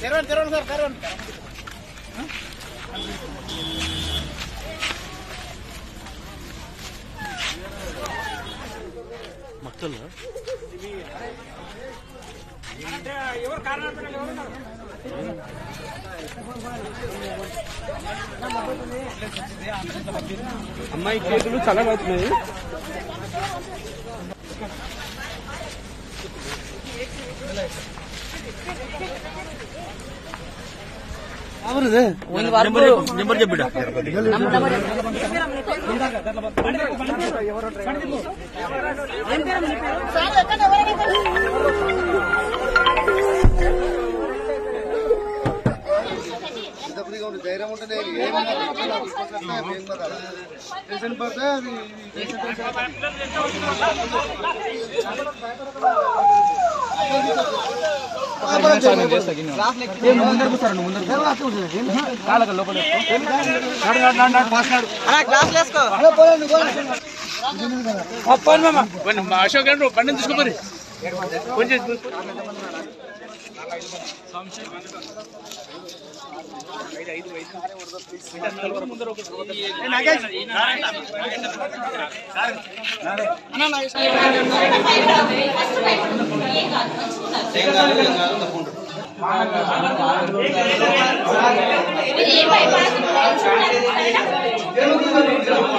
తెరవండి తెరవండి సార్ తెరవండి మక్కలు అమ్మాయి చేతులు చల్లబడుతున్నాయి నెంబర్ చెప్పిడా ధైర్యం ఉంటే పేషెంట్ పడితే అది అశోక్ గారు బండి తీసుకోమరి కొంచెం ఏ భయపడకుండా